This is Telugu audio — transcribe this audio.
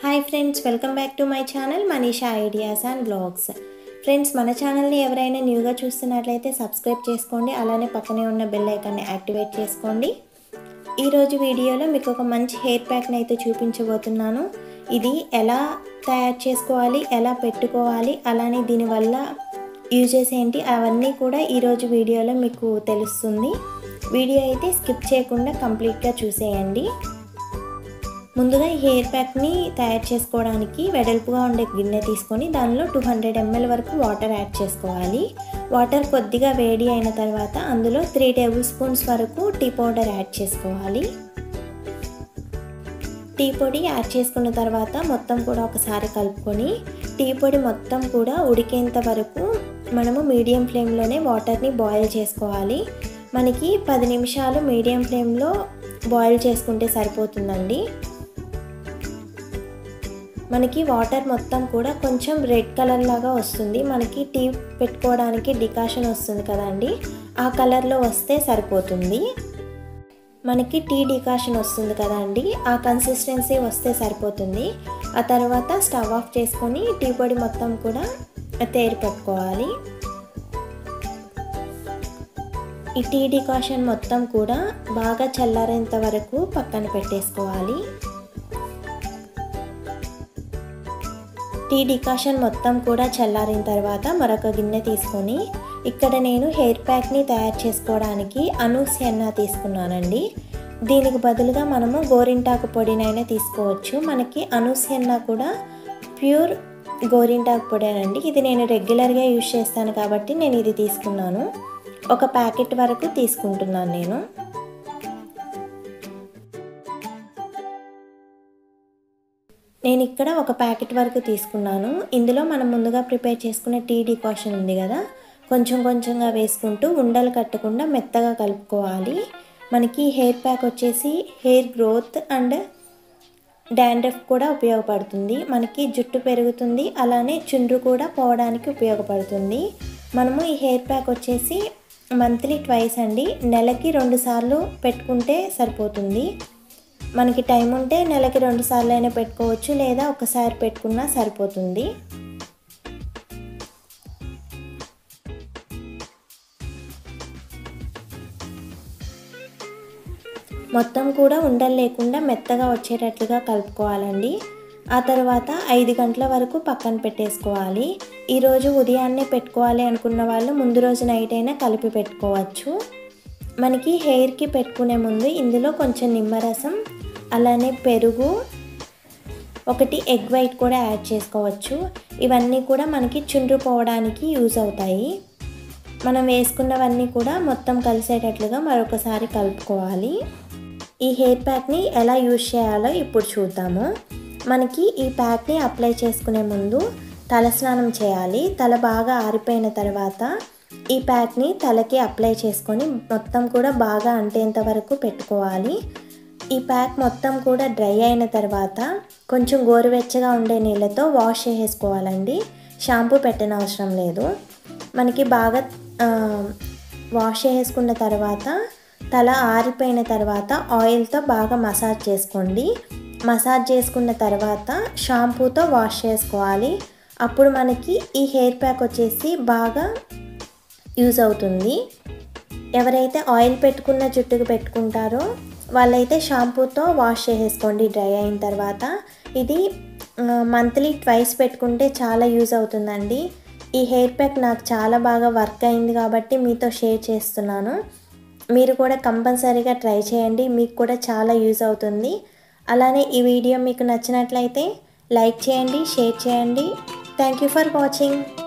hi friends welcome back to my channel Manisha ideas and blogs friends మన ఛానల్ని ఎవరైనా న్యూగా చూస్తున్నట్లయితే సబ్స్క్రైబ్ చేసుకోండి అలానే పక్కనే ఉన్న బెల్ ఐకాన్ని యాక్టివేట్ చేసుకోండి ఈరోజు వీడియోలో మీకు ఒక మంచి హెయిర్ ప్యాక్ని అయితే చూపించబోతున్నాను ఇది ఎలా తయారు చేసుకోవాలి ఎలా పెట్టుకోవాలి అలానే దీనివల్ల యూజెస్ ఏంటి అవన్నీ కూడా ఈరోజు వీడియోలో మీకు తెలుస్తుంది వీడియో అయితే స్కిప్ చేయకుండా కంప్లీట్గా చూసేయండి ముందుగా ఈ హెయిర్ ప్యాక్ని తయారు చేసుకోవడానికి వెడల్పుగా ఉండే గిన్నె తీసుకొని దానిలో టూ హండ్రెడ్ ఎంఎల్ వరకు వాటర్ యాడ్ చేసుకోవాలి వాటర్ కొద్దిగా వేడి అయిన తర్వాత అందులో త్రీ టేబుల్ స్పూన్స్ వరకు టీ పౌడర్ యాడ్ చేసుకోవాలి టీ పొడి యాడ్ చేసుకున్న తర్వాత మొత్తం కూడా ఒకసారి కలుపుకొని టీ పొడి మొత్తం కూడా ఉడికేంత వరకు మనము మీడియం ఫ్లేమ్లోనే వాటర్ని బాయిల్ చేసుకోవాలి మనకి పది నిమిషాలు మీడియం ఫ్లేమ్లో బాయిల్ చేసుకుంటే సరిపోతుందండి మనకి వాటర్ మొత్తం కూడా కొంచెం రెడ్ కలర్ లాగా వస్తుంది మనకి టీ పెట్టుకోవడానికి డికాషన్ వస్తుంది కదండి ఆ కలర్లో వస్తే సరిపోతుంది మనకి టీ డికాషన్ వస్తుంది కదండి ఆ కన్సిస్టెన్సీ వస్తే సరిపోతుంది ఆ తర్వాత స్టవ్ ఆఫ్ చేసుకొని టీ పొడి మొత్తం కూడా తేరి పెట్టుకోవాలి ఈ టీ డికాషన్ మొత్తం కూడా బాగా చల్లారేంత వరకు పక్కన పెట్టేసుకోవాలి టీ డికాషన్ మొత్తం కూడా చల్లారిన తర్వాత మరొక గిన్నె తీసుకొని ఇక్కడ నేను హెయిర్ ప్యాక్ని తయారు చేసుకోవడానికి అనూస్ హెన్నా తీసుకున్నానండి దీనికి బదులుగా మనము గోరింటాకు పొడినైనా తీసుకోవచ్చు మనకి అనూస్ హెన్నా కూడా ప్యూర్ గోరింటాకు పొడేనండి ఇది నేను రెగ్యులర్గా యూజ్ చేస్తాను కాబట్టి నేను ఇది తీసుకున్నాను ఒక ప్యాకెట్ వరకు తీసుకుంటున్నాను నేను నేను ఇక్కడ ఒక ప్యాకెట్ వరకు తీసుకున్నాను ఇందులో మనం ముందుగా ప్రిపేర్ చేసుకునే టీ డికాషన్ ఉంది కదా కొంచెం కొంచెంగా వేసుకుంటూ ఉండలు కట్టకుండా మెత్తగా కలుపుకోవాలి మనకి హెయిర్ ప్యాక్ వచ్చేసి హెయిర్ గ్రోత్ అండ్ డాండ్రఫ్ కూడా ఉపయోగపడుతుంది మనకి జుట్టు పెరుగుతుంది అలానే చుండ్రు కూడా పోవడానికి ఉపయోగపడుతుంది మనము ఈ హెయిర్ ప్యాక్ వచ్చేసి మంత్లీ ట్వైస్ అండి నెలకి రెండు సార్లు పెట్టుకుంటే సరిపోతుంది మనకి టైం ఉంటే నెలకి రెండు సార్లు అయినా పెట్టుకోవచ్చు లేదా ఒకసారి పెట్టుకున్నా సరిపోతుంది మొత్తం కూడా ఉండలు లేకుండా మెత్తగా వచ్చేటట్లుగా కలుపుకోవాలండి ఆ తర్వాత ఐదు గంటల వరకు పక్కన పెట్టేసుకోవాలి ఈరోజు ఉదయాన్నే పెట్టుకోవాలి అనుకున్న వాళ్ళు ముందు రోజు నైట్ అయినా కలిపి పెట్టుకోవచ్చు మనకి హెయిర్కి పెట్టుకునే ముందు ఇందులో కొంచెం నిమ్మరసం అలానే పెరుగు ఒకటి ఎగ్ వైట్ కూడా యాడ్ చేసుకోవచ్చు ఇవన్నీ కూడా మనకి చుండ్రు పోవడానికి యూజ్ అవుతాయి మనం వేసుకున్నవన్నీ కూడా మొత్తం కలిసేటట్లుగా మరొకసారి కలుపుకోవాలి ఈ హెయిర్ ప్యాక్ని ఎలా యూజ్ చేయాలో ఇప్పుడు చూద్దాము మనకి ఈ ప్యాక్ని అప్లై చేసుకునే ముందు తలస్నానం చేయాలి తల బాగా ఆరిపోయిన తర్వాత ఈ ప్యాక్ని తలకి అప్లై చేసుకొని మొత్తం కూడా బాగా అంటేంత వరకు పెట్టుకోవాలి ఈ ప్యాక్ మొత్తం కూడా డ్రై అయిన తర్వాత కొంచెం గోరువెచ్చగా ఉండే నీళ్ళతో వాష్ చేసేసుకోవాలండి షాంపూ పెట్టిన అవసరం లేదు మనకి బాగా వాష్ చేసుకున్న తర్వాత తల ఆరిపోయిన తర్వాత ఆయిల్తో బాగా మసాజ్ చేసుకోండి మసాజ్ చేసుకున్న తర్వాత షాంపూతో వాష్ చేసుకోవాలి అప్పుడు మనకి ఈ హెయిర్ ప్యాక్ వచ్చేసి బాగా యూజ్ అవుతుంది ఎవరైతే ఆయిల్ పెట్టుకున్న జుట్టుకు పెట్టుకుంటారో వాళ్ళైతే షాంపూతో వాష్ చేసేసుకోండి డ్రై అయిన తర్వాత ఇది మంత్లీ ట్వైస్ పెట్టుకుంటే చాలా యూజ్ అవుతుందండి ఈ హెయిర్ ప్యాక్ నాకు చాలా బాగా వర్క్ అయింది కాబట్టి మీతో షేర్ చేస్తున్నాను మీరు కూడా కంపల్సరీగా ట్రై చేయండి మీకు కూడా చాలా యూజ్ అవుతుంది అలానే ఈ వీడియో మీకు నచ్చినట్లయితే లైక్ చేయండి షేర్ చేయండి థ్యాంక్ యూ ఫర్ వాచింగ్